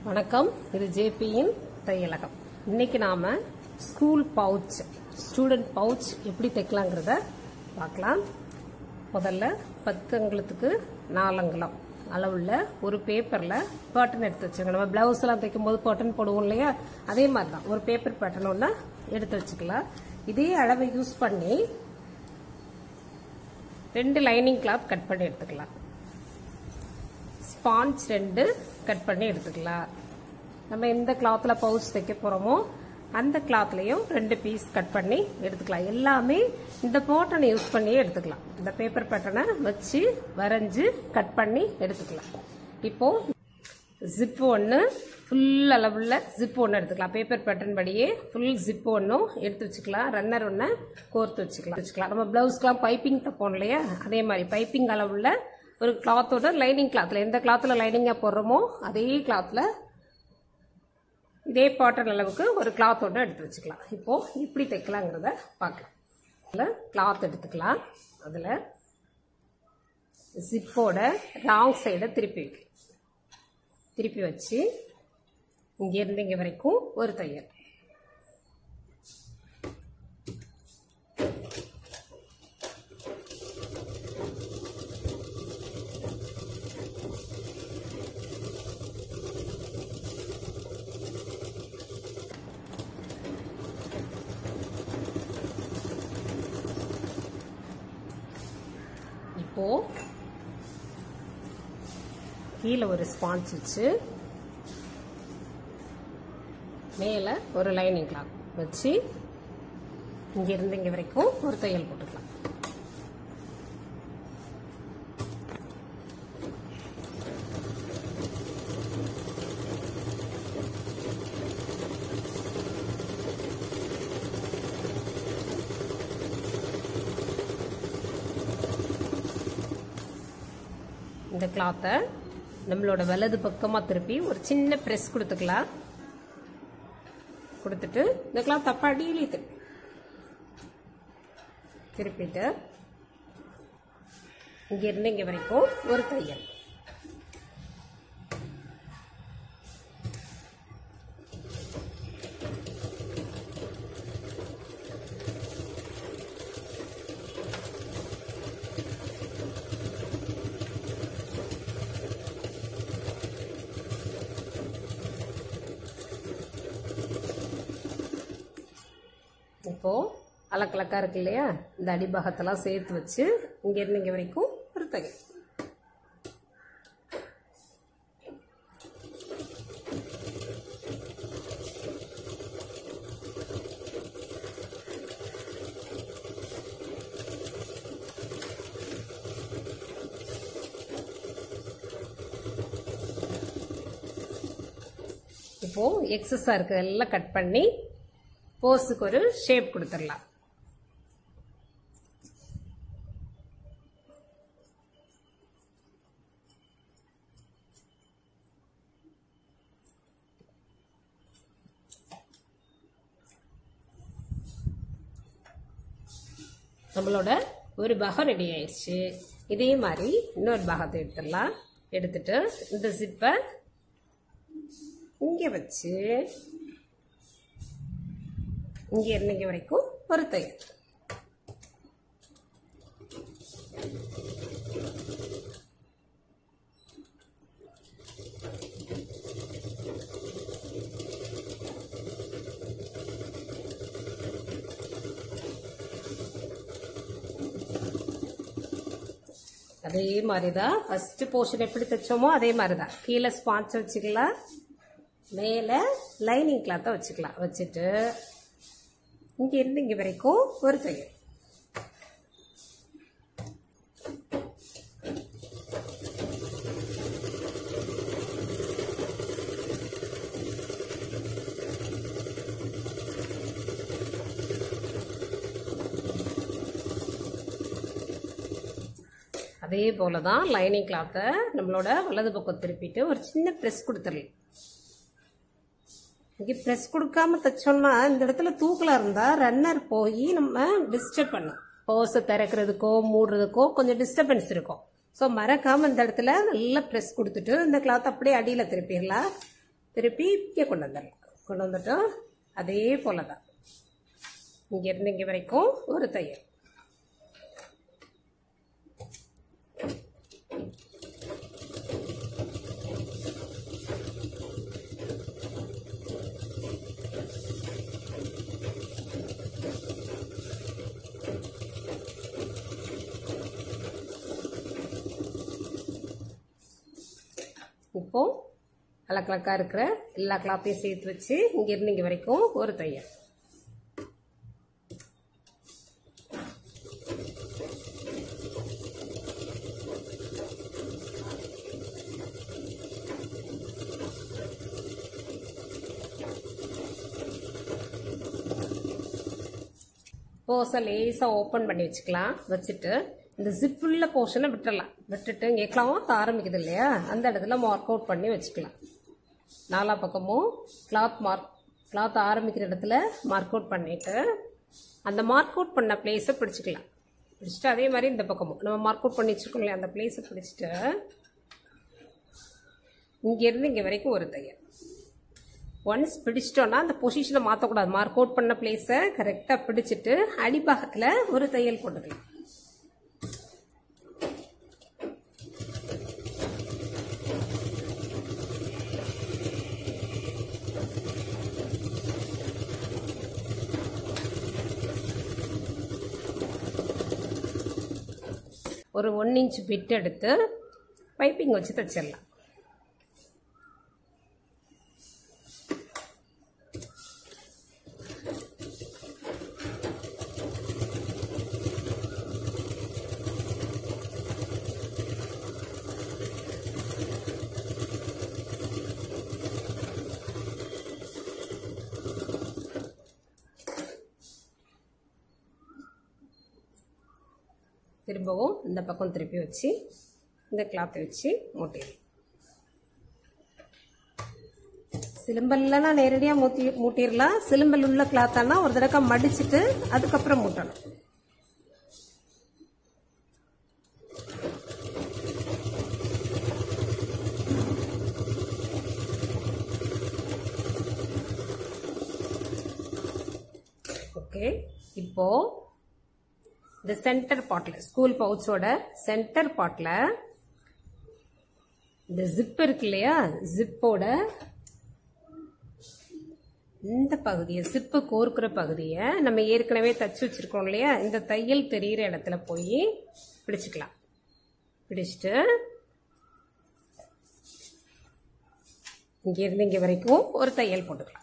வணக்கம் இது ஜேபியின் தையலகம் இன்னைக்கு நாம ஸ்கூல் பவுச் ஸ்டூடெண்ட் பவுச் எப்படி தைக்கலாங்கிறத பார்க்கலாம் முதல்ல பத்து அங்குலத்துக்கு நாலு அங்குலம் அளவுள்ள ஒரு பேப்பர்ல பேட்டர்ன் எடுத்து வச்சுக்கணும் நம்ம பிளவுஸ் எல்லாம் தைக்கும் போது பேட்டர்ன் போடுவோம் இல்லையா அதே மாதிரி தான் ஒரு பேப்பர் பேட்டர்ன் ஒன்று எடுத்து வச்சுக்கலாம் இதே அளவை யூஸ் பண்ணி ரெண்டு லைனிங் கிளாத் கட் பண்ணி எடுத்துக்கலாம் ஸ்பாஞ்ச் ரெண்டு கட் பண்ணி எடுத்துக்கலாம் நம்ம எந்த கிளாத்தில் பவுச் தைக்க போகிறோமோ அந்த கிளாத்லையும் ரெண்டு பீஸ் கட் பண்ணி எடுத்துக்கலாம் எல்லாமே இந்த பேட்டர்னை யூஸ் பண்ணியே எடுத்துக்கலாம் இந்த பேப்பர் பேட்டர்னை வச்சு வரைஞ்சு கட் பண்ணி எடுத்துக்கலாம் இப்போ ஜிப்பு ஒன்று ஃபுல் அளவுள்ள ஜிப்பு ஒன்று எடுத்துக்கலாம் பேப்பர் பேட்டர்ன் படியே ஃபுல் ஜிப்பு ஒன்றும் எடுத்து வச்சுக்கலாம் ரன்னர் ஒன்று கோர்த்து வச்சுக்கலாம் வச்சுக்கலாம் நம்ம பிளவுஸ்க்குலாம் பைப்பிங் தைப்போம் இல்லையா அதே மாதிரி பைப்பிங் அளவுள்ள ஒரு கிளாத்தோட லைனிங் கிளாத்தில் எந்த கிளாத்தில் லைனிங்காக போடுறோமோ அதே கிளாத்தில் இதே பாட்டன் அளவுக்கு ஒரு கிளாத் ஒன்று எடுத்து வச்சுக்கலாம் இப்போ எப்படி தைக்கலாங்கிறத பார்க்கலாம் அதில் கிளாத் எடுத்துக்கலாம் அதில் ஜிப்போட ராங் சைடை திருப்பி வைக்கலாம் திருப்பி வச்சு இங்கேருந்து இங்கே வரைக்கும் ஒரு தையல் இப்போ கீழே ஒரு ஸ்பான்ச் வச்சு மேலே ஒரு லைனிங் கிளாத் வச்சு இங்கிருந்து இங்கே வரைக்கும் ஒரு தையல் போட்டுக்கலாம் இந்த கிளாத்தை நம்மளோட வலது பக்கமாக திருப்பி ஒரு சின்ன ப்ரெஸ் கொடுத்துக்கலாம் கொடுத்துட்டு இந்த கிளாத் தப்பா அடியிலே திருப்பி திருப்பிட்டு இங்கிருந்து இங்கே வரைக்கும் ஒரு தையல் இப்போ அலக்கலக்கா இருக்கு இல்லையா இந்த அடிபாகத்தெல்லாம் சேர்த்து வச்சு இங்க இருந்து இங்க வரைக்கும் ஒரு தையல் இப்போ எக்ஸஸா இருக்கு எல்லாம் கட் பண்ணி போஸுக்கு ஒரு ஷேப் கொடுத்துடலாம் நம்மளோட ஒரு பாகம் ரெடி ஆயிடுச்சு இதே மாதிரி இன்னொரு பாகத்தை எடுத்துடலாம் எடுத்துட்டு இந்த ஜிப்பை இங்கே வச்சு இங்கே இருந்து இங்கே வரைக்கும் ஒரு தையல் அதே மாதிரி தான் ஃபர்ஸ்ட் போர்ஷன் எப்படி தைச்சோமோ அதே மாதிரி தான் கீழே ஸ்பான்ச் வச்சுக்கலாம் மேலே லைனிங் கிளாத்தை வச்சுக்கலாம் வச்சுட்டு இங்க இருந்து இங்க வரைக்கும் ஒரு தையல் அதே போல தான் லைனிங் கிளாத்தை நம்மளோட வலது பக்கம் திருப்பிட்டு ஒரு சின்ன ப்ரெஸ் கொடுத்துடலாம் இங்கே ப்ரெஸ் கொடுக்காம தைச்சோம்னா இந்த இடத்துல தூக்கலாக இருந்தால் ரன்னர் போய் நம்ம டிஸ்டர்ப் பண்ணும் பர்ஸை திறக்கிறதுக்கோ மூடுறதுக்கோ கொஞ்சம் டிஸ்டர்பன்ஸ் இருக்கும் ஸோ மறக்காம இந்த இடத்துல நல்லா ப்ரெஸ் கொடுத்துட்டு இந்த கிளாத் அப்படியே அடியில் திருப்பிடலாம் திருப்பி இங்கே கொண்டு வந்துடலாம் கொண்டு வந்துட்டோம் அதே போல தான் இங்கேருந்து இங்கே வரைக்கும் ஒரு தையல் இப்போ அலக்கலக்கா இருக்கிற எல்லா கிளாத்தையும் சேர்த்து வச்சு இங்கிருந்து இங்கே வரைக்கும் ஒரு தையல் போஸை லேசாக ஓப்பன் பண்ணி வச்சுக்கலாம் வச்சுட்டு இந்த ஜிப்புள்ள போர்ஷனை விட்டுறலாம் விட்டுட்டு இங்கே கிளாத் ஆரம்பிக்குது இல்லையா அந்த இடத்துல மார்க் அவுட் பண்ணி வச்சுக்கலாம் நாலா பக்கமும் கிளாத் மார்க் கிளாத் ஆரம்பிக்கிற இடத்துல மார்க் அவுட் பண்ணிட்டு அந்த மார்க் அவுட் பண்ண பிளேஸை பிடிச்சிக்கலாம் பிடிச்சிட்டு அதே மாதிரி இந்த பக்கமும் நம்ம மார்க் அவுட் பண்ணி வச்சுருக்கோம் இல்லையா அந்த பிளேஸை பிடிச்சிட்டு இங்கேருந்து இங்கே வரைக்கும் ஒரு தையல் ஒன்ஸ் பிடிச்சிட்டோன்னா அந்த பொசிஷனை மாற்றக்கூடாது மார்க் அவுட் பண்ண பிளேஸை கரெக்டாக பிடிச்சிட்டு அடிப்பாகத்தில் ஒரு தையல் போட்டுக்கலாம் ஒரு ஒன் இன்ச் பிட் எடுத்து பைப்பிங் வச்சு தைச்சிடலாம் திரும்பவும் இந்த பக்கம் திருப்பி வச்சு இந்த கிளாத்தை வச்சு மூட்டிடலாம் சிலம்பல்லாம் நேரடியாக மூட்டி மூட்டிடலாம் சிலம்பல் உள்ள கிளாத்தானா ஒரு தடவை மடிச்சிட்டு அதுக்கப்புறம் மூட்டணும் ஓகே இப்போ இந்த சென்டர் பார்ட்டில் ஸ்கூல் பவுச்சோட சென்டர் பார்ட்டில் இந்த ஜிப் இருக்கு இல்லையா ஜிப்போட இந்த பகுதியை சிப்பு கோர்க்கிற பகுதியை நம்ம ஏற்கனவே தச்சு வச்சிருக்கோம் இல்லையா இந்த தையல் தெரியிற இடத்துல போய் பிடிச்சிக்கலாம் பிடிச்சிட்டு இங்க இருந்து இங்க வரைக்கும் ஒரு தையல் போட்டுக்கலாம்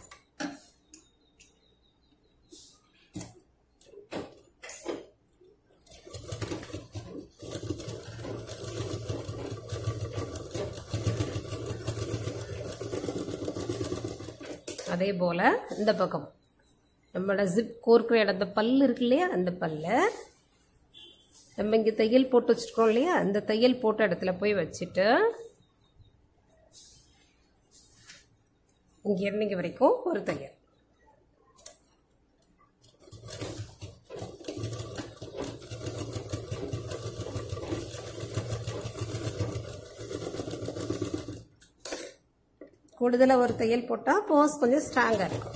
அதே போல் இந்த பக்கம் நம்மளோட ஜிப் கோர்க்கிற இடத்த பல் இருக்கு இல்லையா அந்த பல்ல நம்ம இங்கே தையல் போட்டு வச்சுருக்கோம் இல்லையா அந்த தையல் போட்ட இடத்துல போய் வச்சுட்டு இங்கே இருந்து இங்கே வரைக்கும் ஒரு தையல் கூடுதலாக ஒரு தையல் போட்டால் போஸ் கொஞ்சம் ஸ்ட்ராங்காக இருக்கும்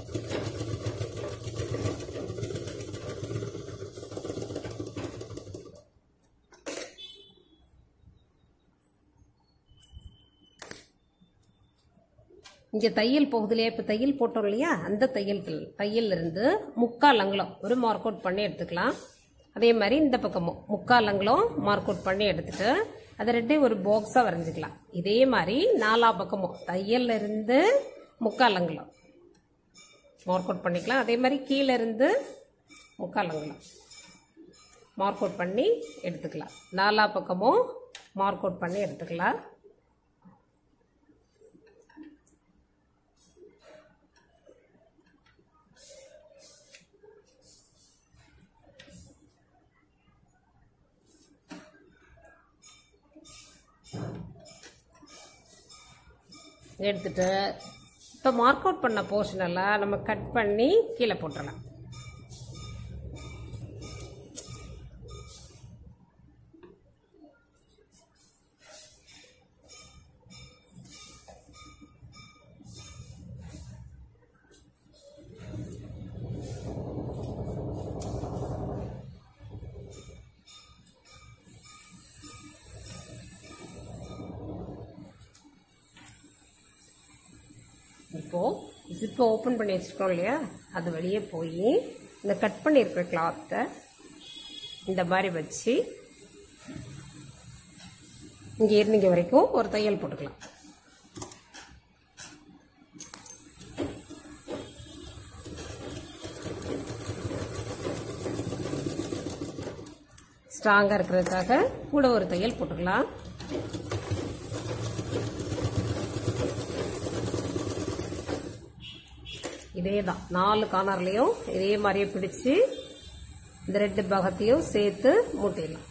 இங்கே தையல் போகுது இல்லையா இப்போ தையல் போட்டோம் இல்லையா அந்த தையல் தையல்ல இருந்து முக்கால் அங்குலம் ஒரு மார்க் அவுட் பண்ணி எடுத்துக்கலாம் அதே மாதிரி இந்த பக்கமும் முக்கால் அங்குலம் மார்க் அவுட் பண்ணி எடுத்துட்டு அதை ரெண்டையும் ஒரு பாக்ஸாக வரைஞ்சிக்கலாம் இதே மாதிரி நாலா பக்கமும் தையல்ல இருந்து முக்கால் அங்குலம் மார்க் அவுட் பண்ணிக்கலாம் அதே மாதிரி கீழே இருந்து முக்கால் அங்குலம் மார்க் அவுட் பண்ணி எடுத்துக்கலாம் நாலா பக்கமும் மார்க் அவுட் பண்ணி எடுத்துக்கலாம் எடுத்துட்டு இப்போ மார்க் அவுட் பண்ண போர்ஷன் எல்லாம் நம்ம கட் பண்ணி கீழே போட்டுடலாம் இப்போ ஜிப்பை ஓப்பன் பண்ணி வச்சிருக்கோம் இல்லையா அது வெளியே போய் இந்த கட் பண்ணியிருக்கிற கிளாத்தை இந்த மாதிரி வச்சு இங்கே இருந்தீங்க வரைக்கும் ஒரு தையல் போட்டுக்கலாம் ஸ்ட்ராங்காக இருக்கிறதுக்காக கூட ஒரு தையல் போட்டுக்கலாம் இதே தான் நாலு கார்னர்லையும் இதே மாதிரியே பிடிச்சு இந்த ரெண்டு பாகத்தையும் சேர்த்து மூட்டிடலாம்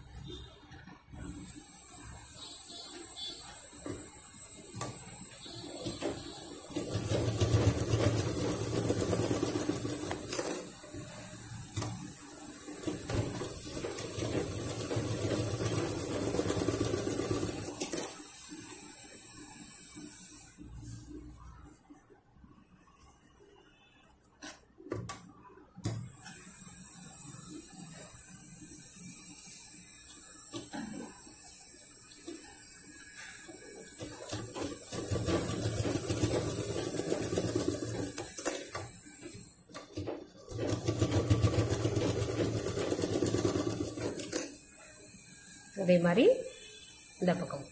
அதே மாதிரி இந்த பக்கம்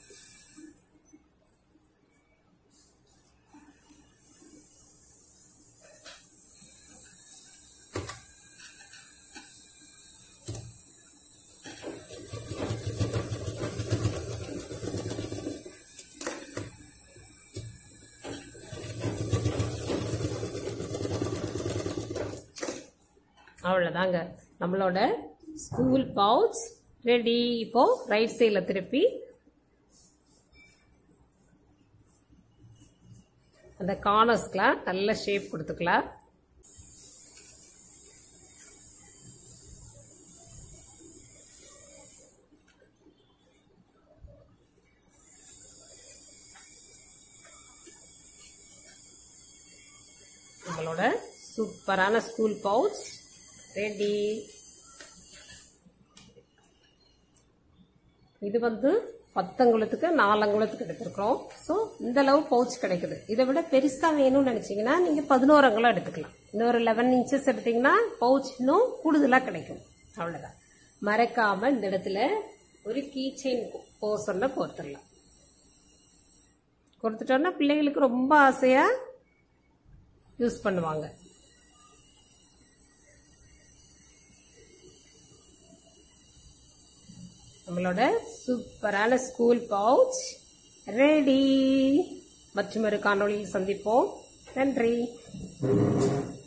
அவ்வளோதாங்க நம்மளோட ஸ்கூல் பவுச் ரெடி இப்போ ரைட் சைடில் திருப்பி அந்த கார்னர்ஸ்க்குலாம் நல்ல ஷேப் கொடுத்துக்கலாம் நம்மளோட சூப்பரான ஸ்கூல் பவுச் ரெடி இது வந்து பத்தங்குளத்துக்கு நாலங்குளத்துக்கு எடுத்திருக்கிறோம் ஸோ இந்த அளவு பவுச் கிடைக்குது இதை விட பெருசா வேணும்னு நினைச்சீங்கன்னா நீங்க பதினோரு அங்குலம் எடுத்துக்கலாம் இந்த ஒரு லெவன் இன்ச்சஸ் எடுத்தீங்கன்னா பவுச் இன்னும் கூடுதலா கிடைக்கும் அவ்வளவுதான் மறக்காம இந்த இடத்துல ஒரு கீ செயின் போசன்ன கோர்த்துடலாம் கொடுத்துட்டோம்னா பிள்ளைகளுக்கு ரொம்ப ஆசையா யூஸ் பண்ணுவாங்க நம்மளோட சூப்பரான ஸ்கூல் பவுச் ரெடி மற்றும் ஒரு காணொளியில் சந்திப்போம் நன்றி